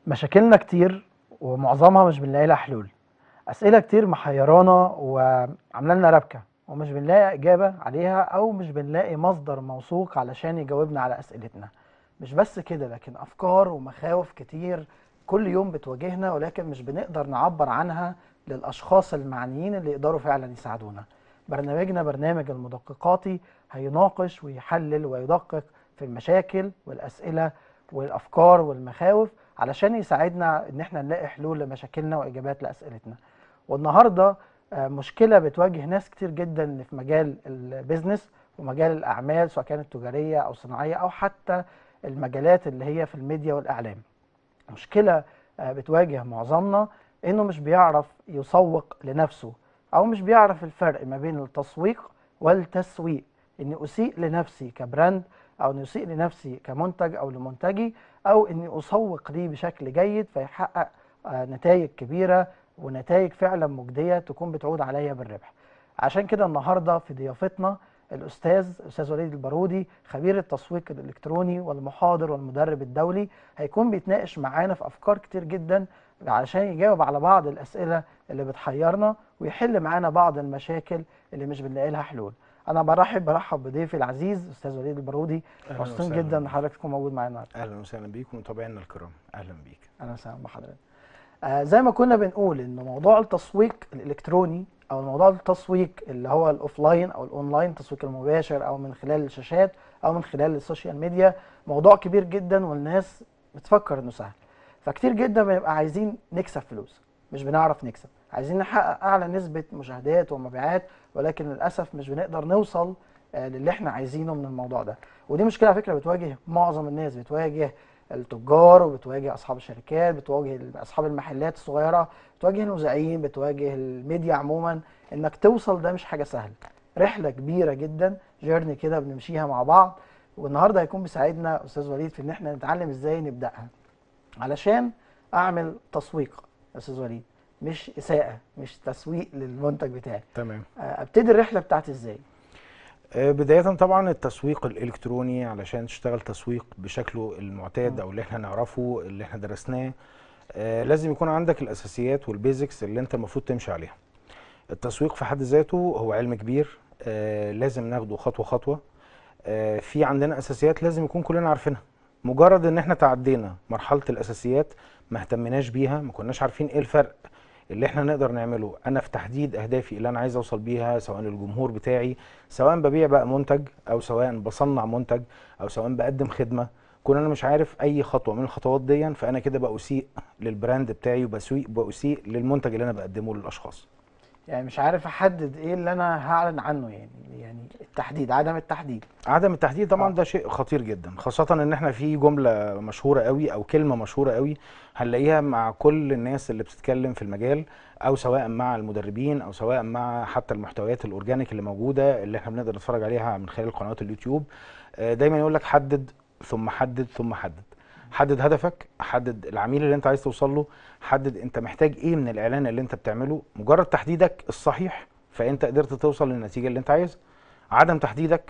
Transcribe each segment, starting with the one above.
مشاكلنا كتير ومعظمها مش بنلاقي لها حلول أسئلة كتير محيرانا وعاملة لنا ربكة ومش بنلاقي إجابة عليها أو مش بنلاقي مصدر موثوق علشان يجاوبنا على أسئلتنا مش بس كده لكن أفكار ومخاوف كتير كل يوم بتواجهنا ولكن مش بنقدر نعبر عنها للأشخاص المعنيين اللي يقدروا فعلا يساعدونا برنامجنا برنامج المدققاتي هيناقش ويحلل ويدقق في المشاكل والأسئلة والأفكار والمخاوف علشان يساعدنا ان احنا نلاقي حلول لمشاكلنا واجابات لاسئلتنا والنهارده آه، مشكله بتواجه ناس كتير جدا في مجال البيزنس ومجال الاعمال سواء كانت تجاريه او صناعيه او حتى المجالات اللي هي في الميديا والاعلام مشكله آه، بتواجه معظمنا انه مش بيعرف يسوق لنفسه او مش بيعرف الفرق ما بين التسويق والتسويق اني اسيء لنفسي كبراند او اني اسيء لنفسي كمنتج او لمنتجي او اني اسوق ليه بشكل جيد فيحقق آه، نتائج كبيره ونتائج فعلا مجديه تكون بتعود عليا بالربح عشان كده النهارده في ضيافتنا الاستاذ استاذ وليد البارودي خبير التسويق الالكتروني والمحاضر والمدرب الدولي هيكون بيتناقش معانا في افكار كتير جدا علشان يجاوب على بعض الاسئله اللي بتحيرنا ويحل معانا بعض المشاكل اللي مش بنلاقي لها حلول انا برحب برحب بضيفي العزيز استاذ وليد البارودي أهلاً مبسوطين وسهلاً جدا ان بيك. حضرتك تكون موجود معانا النهارده اهلا وسهلا بيك ومتابعينا الكرام اهلا بيك اهلا وسهلا بحضرتك آه زي ما كنا بنقول ان موضوع التسويق الالكتروني او موضوع التسويق اللي هو الاوفلاين او الاونلاين التسويق المباشر او من خلال الشاشات او من خلال السوشيال ميديا موضوع كبير جدا والناس بتفكر انه سهل فكتير جدا بنبقى عايزين نكسب فلوس مش بنعرف نكسب عايزين نحقق اعلى نسبة مشاهدات ومبيعات ولكن للاسف مش بنقدر نوصل آه، للي احنا عايزينه من الموضوع ده ودي مشكلة على فكرة بتواجه معظم الناس بتواجه التجار وبتواجه اصحاب الشركات بتواجه اصحاب المحلات الصغيره بتواجه المذيعين بتواجه الميديا عموما انك توصل ده مش حاجه سهله رحله كبيره جدا جيرني كده بنمشيها مع بعض والنهارده هيكون بيساعدنا استاذ وليد في ان احنا نتعلم ازاي نبداها علشان اعمل تسويق يا استاذ وليد مش اساءه مش تسويق للمنتج بتاعي تمام آه، ابتدي الرحله بتاعتي ازاي آه، بداية طبعا التسويق الإلكتروني علشان تشتغل تسويق بشكله المعتاد أو اللي احنا نعرفه اللي احنا درسناه آه، لازم يكون عندك الأساسيات والبيزكس اللي انت المفروض تمشي عليها التسويق في حد ذاته هو علم كبير آه، لازم ناخده خطوة خطوة آه، في عندنا أساسيات لازم يكون كلنا عارفينها مجرد ان احنا تعدينا مرحلة الأساسيات ما اهتمناش بيها ما كناش عارفين ايه الفرق اللي احنا نقدر نعمله انا في تحديد اهدافي اللي انا عايز اوصل بيها سواء للجمهور بتاعي سواء ببيع بقى منتج او سواء بصنع منتج او سواء بقدم خدمه كون انا مش عارف اي خطوه من الخطوات دي فانا كده باسيء للبراند بتاعي وبسيء باسيء للمنتج اللي انا بقدمه للاشخاص يعني مش عارف احدد ايه اللي انا هعلن عنه يعني يعني التحديد عدم التحديد عدم التحديد طبعا آه. ده شيء خطير جدا خاصة ان احنا في جملة مشهورة قوي او كلمة مشهورة قوي هنلاقيها مع كل الناس اللي بتتكلم في المجال او سواء مع المدربين او سواء مع حتى المحتويات الاورجانيك اللي موجودة اللي احنا بنقدر نتفرج عليها من خلال قنوات اليوتيوب آه، دايما يقول لك حدد ثم حدد ثم حدد حدد هدفك حدد العميل اللي انت عايز توصل له حدد انت محتاج ايه من الاعلان اللي انت بتعمله مجرد تحديدك الصحيح فانت قدرت توصل للنتيجة اللي انت عايزها عدم تحديدك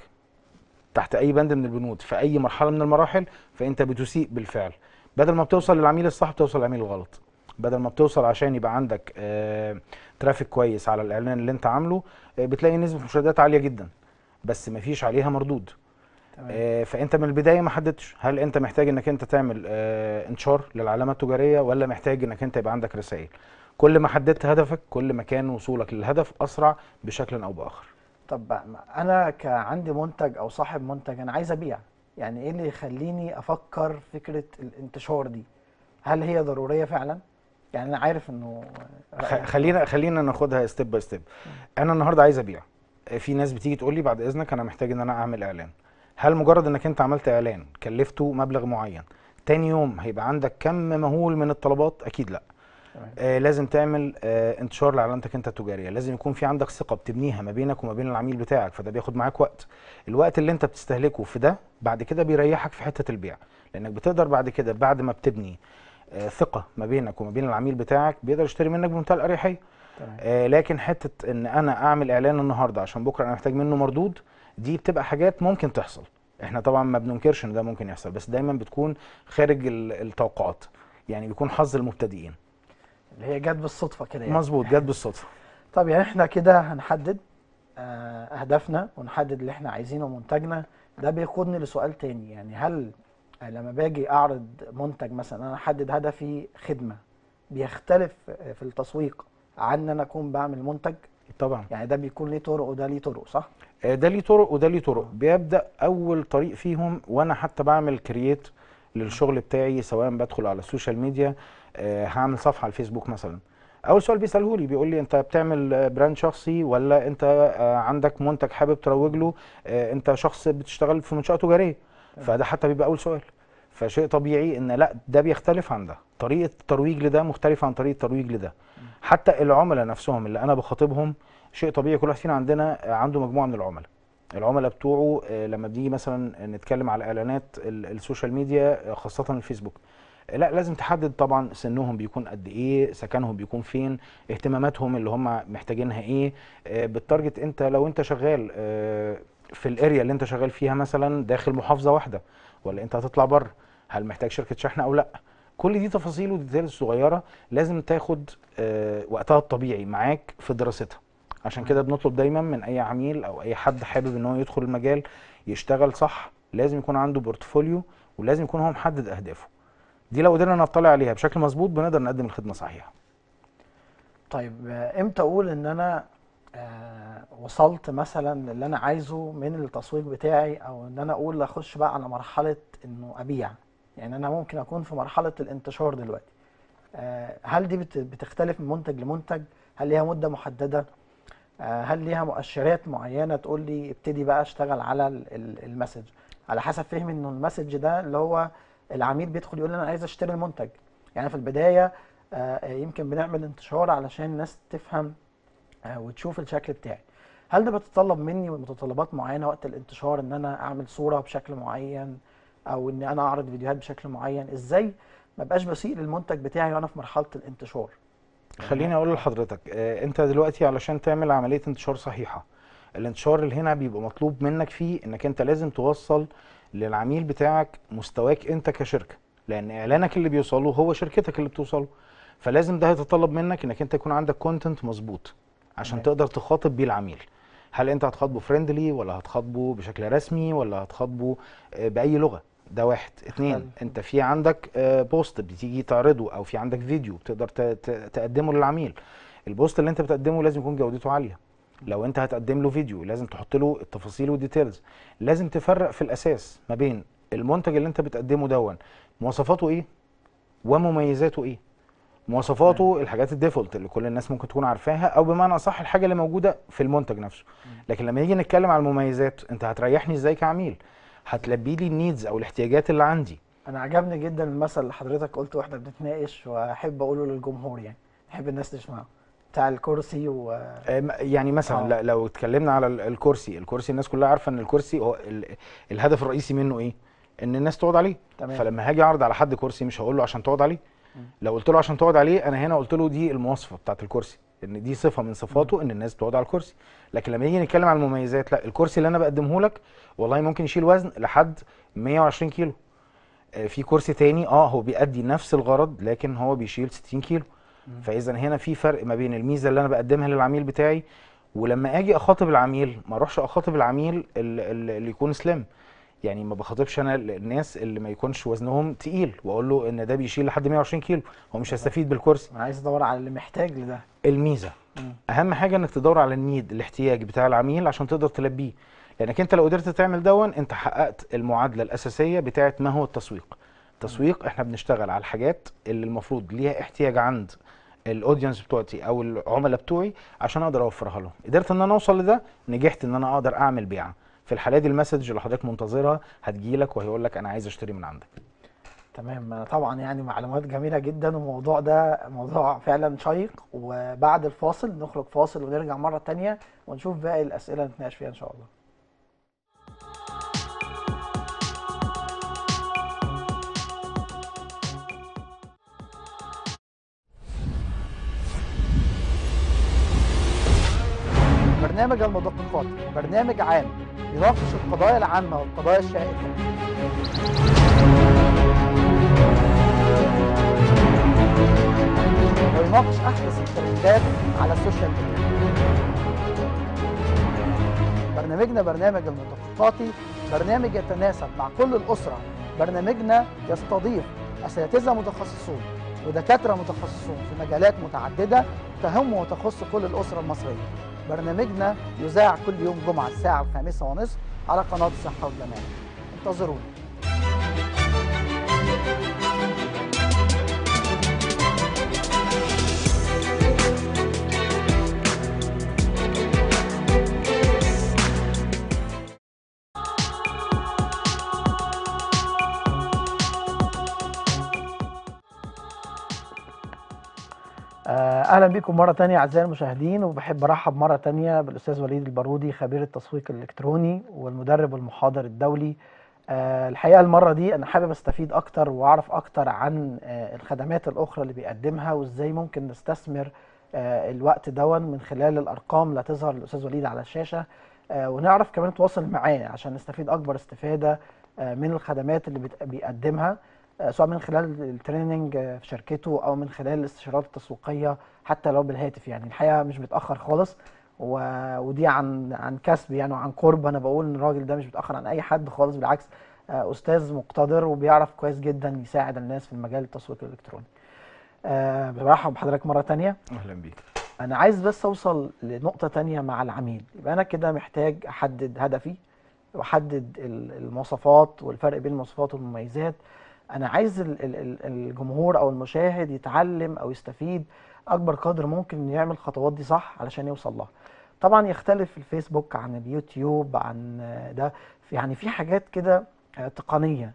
تحت اي بند من البنود في اي مرحله من المراحل فانت بتسيء بالفعل بدل ما بتوصل للعميل الصح بتوصل للعميل الغلط بدل ما بتوصل عشان يبقى عندك آه ترافيك كويس على الاعلان اللي انت عامله آه بتلاقي نسبه مشاهدات عاليه جدا بس مفيش عليها مردود تمام آه فانت من البدايه ما حددتش هل انت محتاج انك انت تعمل آه انشار للعلامه التجاريه ولا محتاج انك انت يبقى عندك رسائل كل ما حددت هدفك كل ما كان وصولك للهدف اسرع بشكل او باخر طب ما انا كعندي منتج او صاحب منتج انا عايز ابيع يعني ايه اللي يخليني افكر فكره الانتشار دي هل هي ضروريه فعلا يعني انا عارف انه خ- خلينا خلينا ناخدها ستيب باي ستيب انا النهارده عايز ابيع في ناس بتيجي تقول لي بعد اذنك انا محتاج ان انا اعمل اعلان هل مجرد انك انت عملت اعلان كلفته مبلغ معين تاني يوم هيبقى عندك كم مهول من الطلبات اكيد لا تمام. آه لازم تعمل آه انتشار لعلامتك انت التجاريه لازم يكون في عندك ثقه بتبنيها ما بينك وما بين العميل بتاعك فده بياخد معاك وقت الوقت اللي انت بتستهلكه في ده بعد كده بيريحك في حته البيع لانك بتقدر بعد كده بعد ما بتبني آه ثقه ما بينك وما بين العميل بتاعك بيقدر يشتري منك بمنتهى الاريحيه تمام آه لكن حته ان انا اعمل اعلان النهارده عشان بكره انا محتاج منه مردود دي بتبقى حاجات ممكن تحصل احنا طبعا ما بننكرش ان ده ممكن يحصل بس دايما بتكون خارج ال- التوقعات يعني بيكون حظ المبتدئين اللي هي جت بالصدفه كده يعني مظبوط جت بالصدفه طب يعني احنا كده هنحدد آه، اهدافنا ونحدد اللي احنا عايزينه منتجنا ده بيقودني لسؤال تاني يعني هل آه، لما باجي اعرض منتج مثلا انا احدد هدفي خدمه بيختلف آه، في التسويق عن ان انا اكون بعمل منتج طبعا يعني ده بيكون ليه طرق وده ليه طرق صح؟ آه، ده ليه طرق وده ليه طرق بيبدا اول طريق فيهم وانا حتى بعمل كرييت للشغل بتاعي سواء بدخل على السوشيال ميديا آه، هعمل صفحه على الفيسبوك مثلا اول سؤال بيساله لي بيقول لي انت بتعمل آه، براند شخصي ولا انت آه، عندك منتج حابب تروج له آه، انت شخص بتشتغل في منشاه تجاريه فده حتى بيبقى اول سؤال فشيء طبيعي ان لا ده بيختلف عن ده طريقه الترويج لده مختلفه عن طريقه الترويج لده حتى العملاء نفسهم اللي انا بخاطبهم شيء طبيعي كل واحد فينا عندنا آه، عنده مجموعه من العملاء العملاء بتوعه آه، لما بنيجي مثلا نتكلم على اعلانات ال- السوشيال ميديا آه، خاصه الفيسبوك آه، لا لازم تحدد طبعا سنهم بيكون قد ايه سكنهم بيكون فين اهتماماتهم اللي هم محتاجينها ايه آه، بالتارجت انت لو انت شغال آه، في الاريا اللي انت شغال فيها مثلا داخل محافظه واحده ولا انت هتطلع بره هل محتاج شركه شحن او لا كل دي تفاصيل وديتيلز صغيره لازم تاخد آه، وقتها الطبيعي معاك في دراستها عشان كده بنطلب دايما من اي عميل او اي حد حابب ان هو يدخل المجال يشتغل صح لازم يكون عنده بورتفوليو ولازم يكون هو محدد اهدافه دي لو قدرنا نطلع عليها بشكل مظبوط بنقدر نقدم الخدمه صحيحه طيب آه، امتى اقول ان انا آه، وصلت مثلا للي انا عايزه من التسويق بتاعي او ان انا اقول اخش بقى على مرحله انه ابيع يعني انا ممكن اكون في مرحله الانتشار دلوقتي آه، هل دي بت- بتختلف من منتج لمنتج هل ليها مده محدده آه، هل ليها مؤشرات معينه تقول لي ابتدي بقى اشتغل على ال- ال- المسج على حسب فهمي انه المسج ده اللي هو العميل بيدخل يقول لي انا عايز اشتري المنتج يعني في البدايه آه، يمكن بنعمل انتشار علشان الناس تفهم آه، وتشوف الشكل بتاعي هل ده بيتطلب مني متطلبات معينه وقت الانتشار ان انا اعمل صوره بشكل معين او ان انا اعرض فيديوهات بشكل معين ازاي ما بقاش بسيء للمنتج بتاعي وانا في مرحله الانتشار خليني اقول لحضرتك آه، انت دلوقتي علشان تعمل عمليه انتشار صحيحه الانتشار اللي هنا بيبقى مطلوب منك فيه انك انت لازم توصل للعميل بتاعك مستواك انت كشركه لان اعلانك اللي بيوصله هو شركتك اللي بتوصله فلازم ده هيتطلب منك انك انت يكون عندك كونتنت مظبوط عشان تمام. تقدر تخاطب بيه العميل هل انت هتخاطبه فريندلي ولا هتخاطبه بشكل رسمي ولا هتخاطبه آه، باي لغه ده واحد اتنين حلو. انت في عندك آه، بوست بتيجي تعرضه او في عندك فيديو بتقدر ت- ت- تقدمه للعميل البوست اللي انت بتقدمه لازم يكون جودته عاليه لو انت هتقدم له فيديو لازم تحط له التفاصيل والديتيلز لازم تفرق في الاساس ما بين المنتج اللي انت بتقدمه دون مواصفاته ايه ومميزاته ايه مواصفاته الحاجات الديفولت اللي كل الناس ممكن تكون عارفاها او بمعنى اصح الحاجه اللي موجوده في المنتج نفسه لكن لما نيجي نتكلم على المميزات انت هتريحني ازاي كعميل هتلبي لي النيدز او الاحتياجات اللي عندي انا عجبني جدا المثل اللي حضرتك قلته واحنا بنتناقش واحب اقوله للجمهور يعني احب الناس تسمعه بتاع الكرسي و أم- يعني مثلا آه. لا- لو اتكلمنا على ال- الكرسي الكرسي الناس كلها عارفه ان الكرسي هو ال- الهدف الرئيسي منه ايه ان الناس تقعد عليه تمام فلما هاجي اعرض على حد كرسي مش هقول له عشان تقعد عليه مم. لو قلت له عشان تقعد عليه انا هنا قلت له دي المواصفه بتاعت الكرسي ان دي صفه من صفاته ان الناس بتقعد على الكرسي لكن لما نيجي نتكلم على المميزات لا الكرسي اللي انا بقدمه لك والله ممكن يشيل وزن لحد 120 كيلو آه، في كرسي تاني اه هو بيأدي نفس الغرض لكن هو بيشيل 60 كيلو مم. فاذا هنا في فرق ما بين الميزه اللي انا بقدمها للعميل بتاعي ولما اجي اخاطب العميل ما اروحش اخاطب العميل ال- ال- اللي يكون سليم يعني ما بخاطبش انا الناس اللي ما يكونش وزنهم تقيل واقول له ان ده بيشيل لحد 120 كيلو هو مش هيستفيد بالكرسي انا عايز ادور على اللي محتاج لده الميزه مم. اهم حاجه انك تدور على النيد الاحتياج بتاع العميل عشان تقدر تلبيه لانك انت لو قدرت تعمل دون انت حققت المعادله الاساسيه بتاعه ما هو التسويق التسويق احنا بنشتغل على الحاجات اللي المفروض ليها احتياج عند الاودينس بتوعتي او العملاء بتوعي عشان اقدر اوفرها لهم قدرت ان انا اوصل لده نجحت ان انا اقدر اعمل بيعه في الحاله دي المسج اللي حضرتك منتظرها هتجيلك وهيقول لك انا عايز اشتري من عندك تمام أنا طبعا يعني معلومات جميله جدا والموضوع ده موضوع فعلا شيق وبعد الفاصل نخرج فاصل ونرجع مره تانية ونشوف باقي الاسئله اللي نتناقش فيها ان شاء الله برنامج المدققات برنامج عام يناقش القضايا العامة والقضايا الشائكة ويناقش احدث الترندات على السوشيال ميديا برنامجنا برنامج المتفقاتي برنامج يتناسب مع كل الاسره برنامجنا يستضيف اساتذه متخصصون ودكاتره متخصصون في مجالات متعدده تهم وتخص كل الاسره المصريه برنامجنا يذاع كل يوم جمعه الساعه الخامسة ونصف على قناه الصحه والجمال انتظرونا آه، اهلا بكم مره تانية اعزائي المشاهدين وبحب ارحب مره تانية بالاستاذ وليد البارودي خبير التسويق الالكتروني والمدرب والمحاضر الدولي آه، الحقيقه المره دي انا حابب استفيد اكتر واعرف اكتر عن آه، الخدمات الاخرى اللي بيقدمها وازاي ممكن نستثمر آه، الوقت دون من خلال الارقام اللي هتظهر للاستاذ وليد على الشاشه آه، ونعرف كمان نتواصل معاه عشان نستفيد اكبر استفاده آه، من الخدمات اللي بت- بيقدمها آه، سواء من خلال التريننج آه، في شركته او من خلال الاستشارات التسويقيه حتى لو بالهاتف يعني الحقيقه مش بيتاخر خالص و... ودي عن عن كسب يعني وعن قرب انا بقول ان الراجل ده مش بيتاخر عن اي حد خالص بالعكس آه، استاذ مقتدر وبيعرف كويس جدا يساعد الناس في المجال التسويق الالكتروني أه برحب بحضرتك مره تانية اهلا بيك انا عايز بس اوصل لنقطه تانية مع العميل يبقى انا كده محتاج احدد هدفي واحدد ال- المواصفات والفرق بين المواصفات والمميزات انا عايز ال- ال- ال- الجمهور او المشاهد يتعلم او يستفيد اكبر قدر ممكن إنه يعمل الخطوات دي صح علشان يوصل لها طبعا يختلف الفيسبوك عن اليوتيوب عن آه، ده في- يعني في حاجات كده آه، تقنيه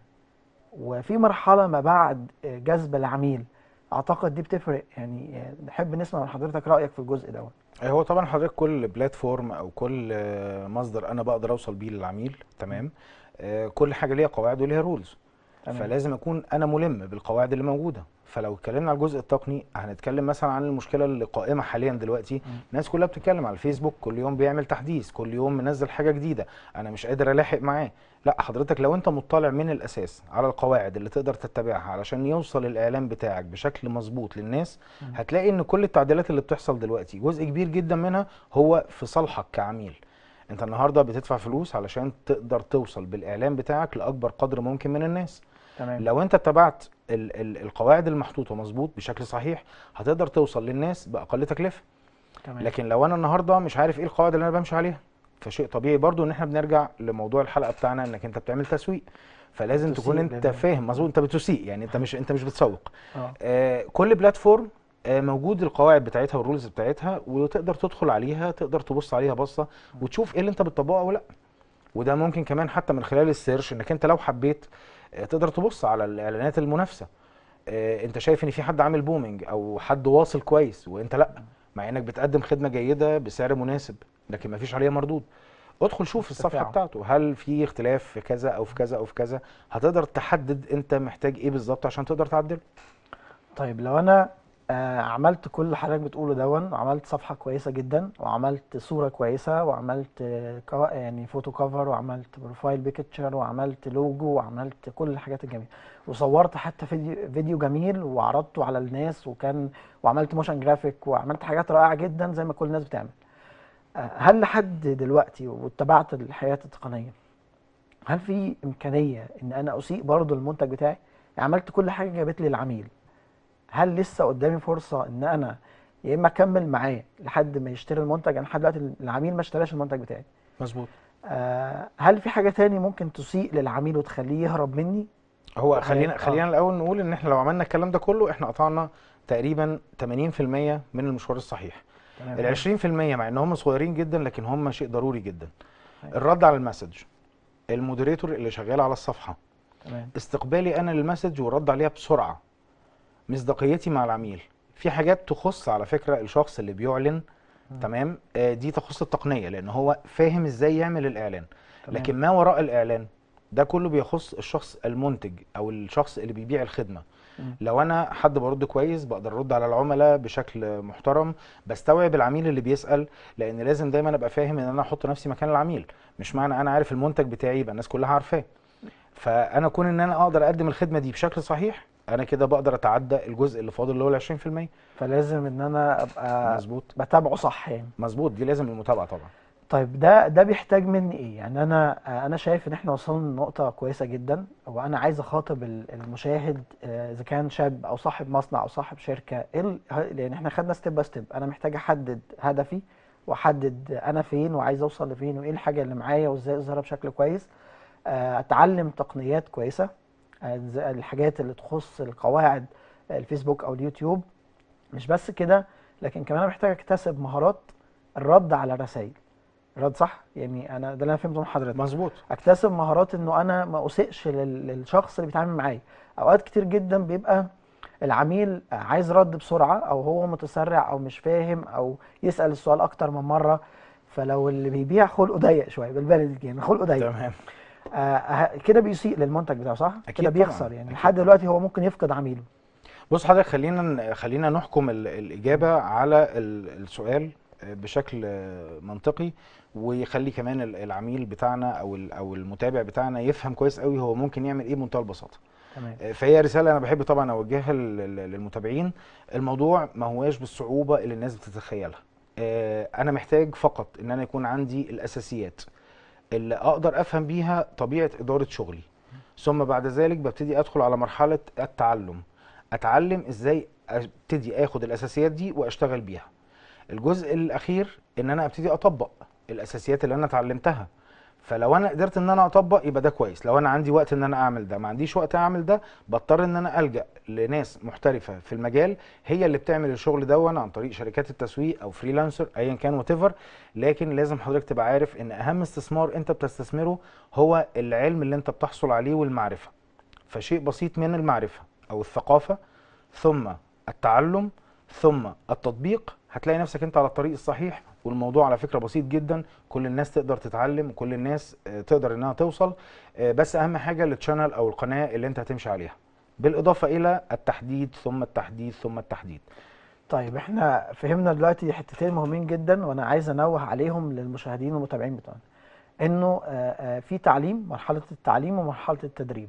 وفي مرحله ما بعد آه، جذب العميل اعتقد دي بتفرق يعني آه، نحب نسمع من حضرتك رايك في الجزء دوت هو طبعا حضرتك كل بلاتفورم او كل آه، مصدر انا بقدر اوصل بيه للعميل تمام آه، كل حاجه ليها قواعد وليها رولز تمام. فلازم اكون انا ملم بالقواعد اللي موجوده فلو اتكلمنا على الجزء التقني هنتكلم مثلا عن المشكله اللي قائمه حاليا دلوقتي الناس كلها بتتكلم على الفيسبوك كل يوم بيعمل تحديث كل يوم منزل حاجه جديده انا مش قادر الاحق معاه لا حضرتك لو انت مطلع من الاساس على القواعد اللي تقدر تتبعها علشان يوصل الاعلان بتاعك بشكل مظبوط للناس هتلاقي ان كل التعديلات اللي بتحصل دلوقتي جزء كبير جدا منها هو في صالحك كعميل انت النهارده بتدفع فلوس علشان تقدر توصل بالاعلان بتاعك لاكبر قدر ممكن من الناس تمام لو انت اتبعت ال ال القواعد المحطوطه مظبوط بشكل صحيح هتقدر توصل للناس باقل تكلفه تمام لكن لو انا النهارده مش عارف ايه القواعد اللي انا بمشي عليها فشيء طبيعي برضو ان احنا بنرجع لموضوع الحلقه بتاعنا انك انت بتعمل تسويق فلازم بتسيء تكون انت لل- فاهم مظبوط انت بتسيء يعني انت مش انت مش بتسوق اه آه كل بلاتفورم آه موجود القواعد بتاعتها والرولز بتاعتها وتقدر تدخل عليها تقدر تبص عليها بصه وتشوف ايه اللي انت بتطبقه او لا وده ممكن كمان حتى من خلال السيرش انك انت لو حبيت آه، تقدر تبص على الاعلانات المنافسه آه، انت شايف ان في حد عامل بومينج او حد واصل كويس وانت لا مع انك بتقدم خدمه جيده بسعر مناسب لكن ما فيش عليها مردود ادخل شوف الصفحه تفاعل. بتاعته هل في اختلاف في كذا او في كذا او في كذا هتقدر تحدد انت محتاج ايه بالظبط عشان تقدر تعدله طيب لو انا آه عملت كل اللي حضرتك بتقوله دون وعملت صفحه كويسه جدا وعملت صوره كويسه وعملت آه كو- يعني فوتو كفر وعملت بروفايل بيكتشر وعملت لوجو وعملت كل الحاجات الجميله وصورت حتى فيديو فيديو جميل وعرضته على الناس وكان وعملت موشن جرافيك وعملت حاجات رائعه جدا زي ما كل الناس بتعمل آه هل لحد دلوقتي واتبعت الحياه التقنيه هل في امكانيه ان انا اسيء برضو المنتج بتاعي يعني عملت كل حاجه جابت لي العميل هل لسه قدامي فرصه ان انا يا اما اكمل معاه لحد ما يشتري المنتج انا لحد دلوقتي العميل ما اشتراش المنتج بتاعي مظبوط آه هل في حاجه تاني ممكن تسيء للعميل وتخليه يهرب مني هو آه. خلينا خلينا الاول نقول ان احنا لو عملنا الكلام ده كله احنا قطعنا تقريبا 80% من المشوار الصحيح تمام ال 20% مع ان هم صغيرين جدا لكن هم شيء ضروري جدا أيوة. الرد على المسج المودريتور اللي شغال على الصفحه تمام استقبالي انا للمسج والرد عليها بسرعه مصداقيتي مع العميل في حاجات تخص على فكره الشخص اللي بيعلن مم. تمام آه، دي تخص التقنيه لان هو فاهم ازاي يعمل الاعلان تمام. لكن ما وراء الاعلان ده كله بيخص الشخص المنتج او الشخص اللي بيبيع الخدمه مم. لو انا حد برد كويس بقدر ارد على العملاء بشكل محترم بستوعب العميل اللي بيسال لان لازم دايما ابقى فاهم ان انا احط نفسي مكان العميل مش معنى انا عارف المنتج بتاعي يبقى الناس كلها عارفاه فانا كون ان انا اقدر اقدم الخدمه دي بشكل صحيح انا كده بقدر اتعدى الجزء اللي فاضل اللي هو ال 20% فلازم ان انا ابقى مظبوط بتابعه صح يعني مظبوط دي لازم المتابعه طبعا طيب ده ده بيحتاج مني ايه يعني انا آه، انا شايف ان احنا وصلنا لنقطه كويسه جدا وانا عايز اخاطب ال- المشاهد آه، اذا كان شاب او صاحب مصنع او صاحب شركه ايه ال- ه- لان احنا خدنا ستيب باي ستيب انا محتاج احدد هدفي واحدد انا فين وعايز اوصل لفين وايه الحاجه اللي معايا وازاي اظهرها بشكل كويس آه، اتعلم تقنيات كويسه آه، زي الحاجات اللي تخص القواعد آه، الفيسبوك او اليوتيوب مش بس كده لكن كمان أنا محتاج اكتسب مهارات الرد على الرسائل الرد صح يعني انا ده اللي انا فهمته من حضرتك مظبوط اكتسب مهارات انه انا ما اسئش لل- للشخص اللي بيتعامل معايا اوقات كتير جدا بيبقى العميل عايز رد بسرعه او هو متسرع او مش فاهم او يسال السؤال اكتر من مره فلو اللي بيبيع خلقه ضيق شويه بالبلدي يعني خلقه ضيق تمام آه آه، كده بيسيء للمنتج بتاعه صح أكيد كده طبعاً، بيخسر يعني أكيد لحد دلوقتي هو ممكن يفقد عميله بص حضرتك خلينا خلينا نحكم ال- الإجابة على ال- السؤال بشكل منطقي ويخلي كمان ال- العميل بتاعنا أو ال- أو المتابع بتاعنا يفهم كويس قوي هو ممكن يعمل إيه بمنتهى البساطة تمام فهي رسالة أنا بحب طبعا أوجهها لل- لل- للمتابعين الموضوع ما هواش بالصعوبة اللي الناس بتتخيلها آه، أنا محتاج فقط إن أنا يكون عندي الأساسيات اللي أقدر أفهم بيها طبيعة إدارة شغلي ثم بعد ذلك ببتدي أدخل على مرحلة التعلم أتعلم إزاي أبتدي آخد الأساسيات دي وأشتغل بيها الجزء الأخير إن أنا أبتدي أطبق الأساسيات اللي أنا اتعلمتها فلو انا قدرت ان انا اطبق يبقى ده كويس لو انا عندي وقت ان انا اعمل ده ما عنديش وقت اعمل ده بضطر ان انا الجا لناس محترفه في المجال هي اللي بتعمل الشغل ده عن طريق شركات التسويق او فريلانسر ايا كان وات لكن لازم حضرتك تبقى عارف ان اهم استثمار انت بتستثمره هو العلم اللي انت بتحصل عليه والمعرفه فشيء بسيط من المعرفه او الثقافه ثم التعلم ثم التطبيق هتلاقي نفسك انت على الطريق الصحيح والموضوع على فكره بسيط جدا كل الناس تقدر تتعلم وكل الناس آه، تقدر انها توصل آه، بس اهم حاجه التشانل او القناه اللي انت هتمشي عليها بالاضافه الى التحديد ثم التحديد ثم التحديد طيب احنا فهمنا دلوقتي حتتين مهمين جدا وانا عايز انوه عليهم للمشاهدين والمتابعين بتوعنا انه آه، آه، في تعليم مرحله التعليم ومرحله التدريب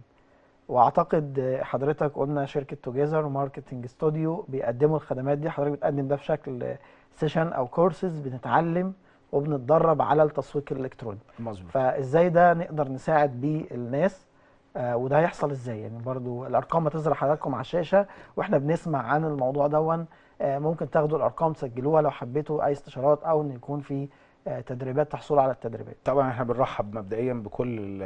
واعتقد آه، حضرتك قلنا شركه توجيزر وماركتنج استوديو بيقدموا الخدمات دي حضرتك بتقدم ده في شكل سيشن او كورسز بنتعلم وبنتدرب على التسويق الالكتروني مظبوط فازاي ده نقدر نساعد بيه الناس آه وده هيحصل ازاي يعني برضو الارقام هتظهر حضراتكم على الشاشه واحنا بنسمع عن الموضوع دون آه ممكن تاخدوا الارقام تسجلوها لو حبيتوا اي استشارات او ان يكون في آه تدريبات تحصلوا على التدريبات طبعا احنا بنرحب مبدئيا بكل ال-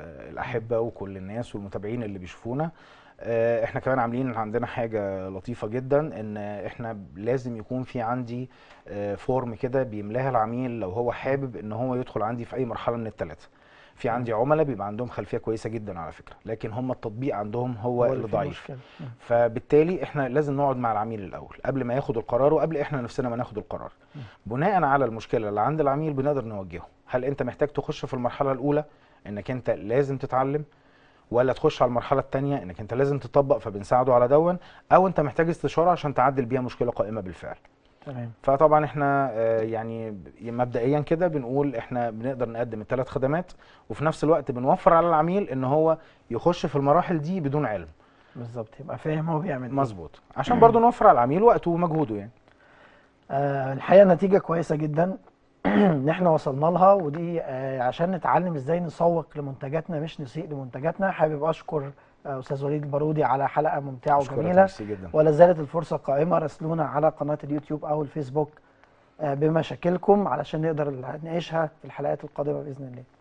الاحبه وكل الناس والمتابعين اللي بيشوفونا آه، احنا كمان عاملين عندنا حاجه لطيفه جدا ان احنا لازم يكون في عندي آه، فورم كده بيملاها العميل لو هو حابب ان هو يدخل عندي في اي مرحله من الثلاثه في عندي عملاء بيبقى عندهم خلفيه كويسه جدا على فكره لكن هم التطبيق عندهم هو, اللي فيه ضعيف مشكلة. مم. فبالتالي احنا لازم نقعد مع العميل الاول قبل ما ياخد القرار وقبل احنا نفسنا ما ناخد القرار م. بناء على المشكله اللي عند العميل بنقدر نوجهه هل انت محتاج تخش في المرحله الاولى انك انت لازم تتعلم ولا تخش على المرحله الثانيه انك انت لازم تطبق فبنساعده على دون او انت محتاج استشاره عشان تعدل بيها مشكله قائمه بالفعل تمام فطبعا احنا آه، يعني مبدئيا كده بنقول احنا بنقدر نقدم الثلاث خدمات وفي نفس الوقت بنوفر على العميل ان هو يخش في المراحل دي بدون علم بالظبط يبقى فاهم هو بيعمل ايه مظبوط عشان برضو نوفر على العميل وقته ومجهوده يعني آه الحقيقه نتيجه كويسه جدا ان احنا وصلنا لها ودي آه عشان نتعلم ازاي نسوق لمنتجاتنا مش نسيء لمنتجاتنا حابب اشكر آه استاذ وليد البارودي على حلقه ممتعه أشكرك، وجميله ميرسي جدا ولا زالت الفرصه قائمه راسلونا على قناه اليوتيوب او الفيسبوك آه بمشاكلكم علشان نقدر نناقشها في الحلقات القادمه باذن الله